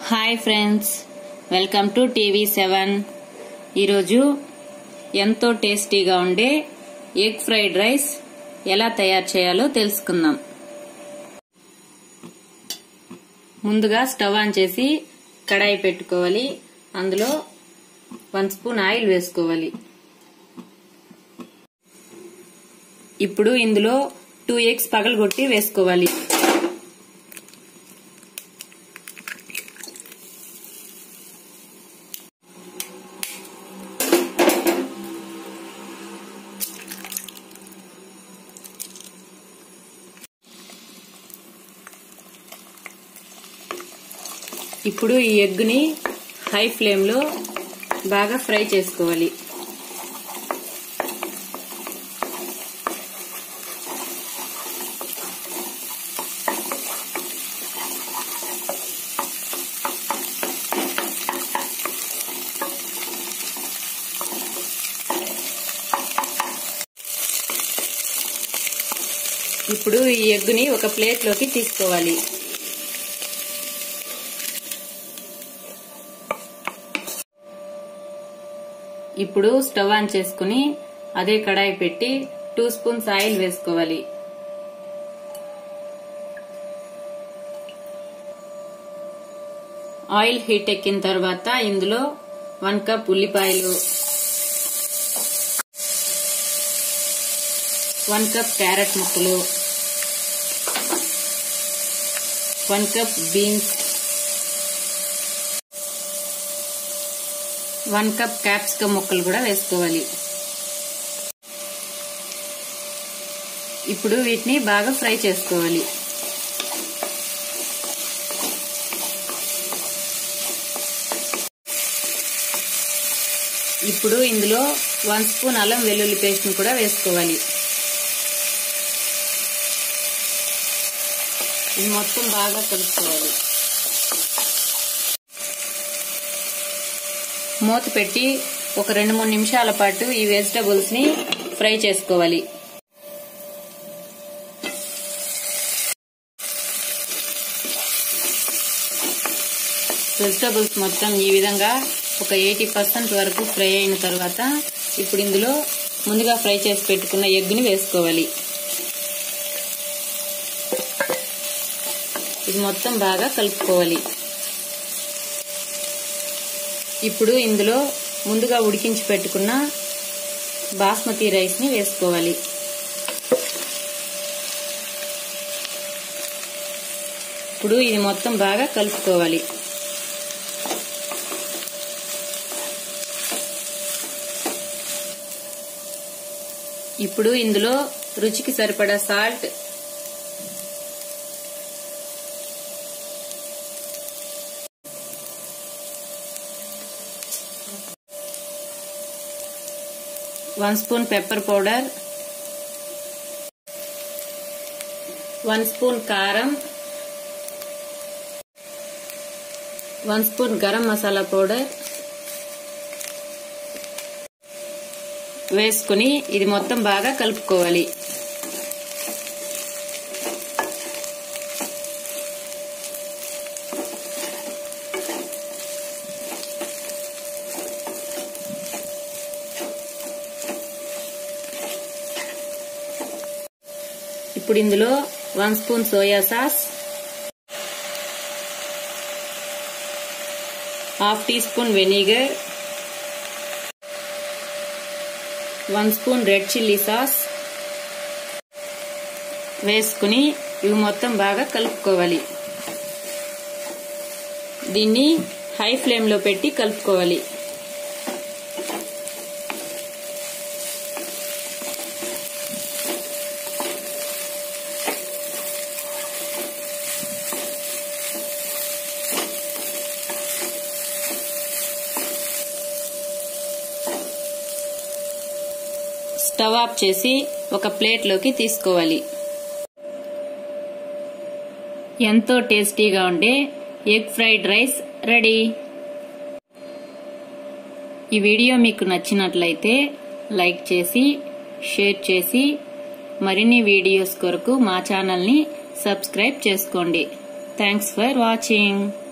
hi friends welcome to TV seven ఈరోజు ఎంతో టేస్టీగా ఉండే ఎగ్ ఫ్రైడ్ రైస్ ఎలా తయారు చేయాలో తెలుసుకుందాం ముందుగా స్టవ్ ఆన్ చేసి కడాయి పెట్టుకోవాలి అందులో వన్ స్పూన్ ఆయిల్ వేసుకోవాలి ఇప్పుడు ఇందులో టూ ఎగ్స్ పగలగొట్టి వేసుకోవాలి ఇప్పుడు ఈ ఎగ్ని హై ఫ్లేమ్లో బాగా ఫ్రై చేసుకోవాలి ఇప్పుడు ఈ ఎగ్ని ఒక ప్లేట్లోకి తీసుకోవాలి ఇప్పుడు స్టవ్ ఆన్ చేసుకుని అదే కడాయి పెట్టి టూ స్పూన్స్ ఆయిల్ వేసుకోవాలి ఆయిల్ హీట్ ఎక్కిన తర్వాత ఇందులో వన్ కప్ ఉల్లిపాయలు వన్ కప్ క్యారెట్ ముక్కలు one cup beans one cup capsicum ముక్కలు కూడా వేసుకోవాలి ఇప్పుడు వీటిని బాగా ఫ్రై చేసుకోవాలి ఇప్పుడు ఇందులో వన్ స్పూన్ అల్లం వెల్లుల్లి పేస్ట్ కూడా వేసుకోవాలి ఇది మొత్తం బాగా కలుపుకోవాలి మూత పెట్టి ఒక రెండు మూడు నిమిషాల పాటు ఈ వెజిటబుల్స్ ని ఫ్రై చేసుకోవాలి వెజిటబుల్స్ మొత్తం ఈ విధంగా ఒక ఎయిటీ పర్సెంట్ వరకు ఫ్రై అయిన తర్వాత ఇప్పుడు ఇందులో ముందుగా ఫ్రై చేసి పెట్టుకున్న ఎగ్ని వేసుకోవాలి ఇది మొత్తం బాగా కలుపుకోవాలి ఇప్పుడు ఇందులో ముందుగా ఉడికించి పెట్టుకున్న బాస్మతి రైస్ ని వేసుకోవాలి ఇప్పుడు ఇది మొత్తం బాగా కలుపుకోవాలి ఇప్పుడు ఇందులో రుచికి సరిపడా salt one spoon pepper powder one spoon కారం one spoon garam masala powder వేసుకుని ఇది మొత్తం బాగా కలుపుకోవాలి ఇప్పుడు ఇందులో one spoon soya sauce half teaspoon vinegar one spoon red chilli sauce వేసుకుని ఇవి మొత్తం బాగా కలుపుకోవాలి దీన్ని హై ఫ్లేమ్లో పెట్టి కలుపుకోవాలి స్టవ్ ఆఫ్ చేసి ఒక ప్లేట్లోకి తీసుకోవాలి ఎంతో టేస్టీగా ఉండే ఎగ్ ఫ్రైడ్ రైస్ రెడీ ఈ వీడియో మీకు నచ్చినట్లయితే లైక్ చేసి షేర్ చేసి మరిన్ని వీడియోస్ కొరకు మా ఛానల్ని సబ్స్క్రైబ్ చేసుకోండి థ్యాంక్స్ ఫర్ వాచింగ్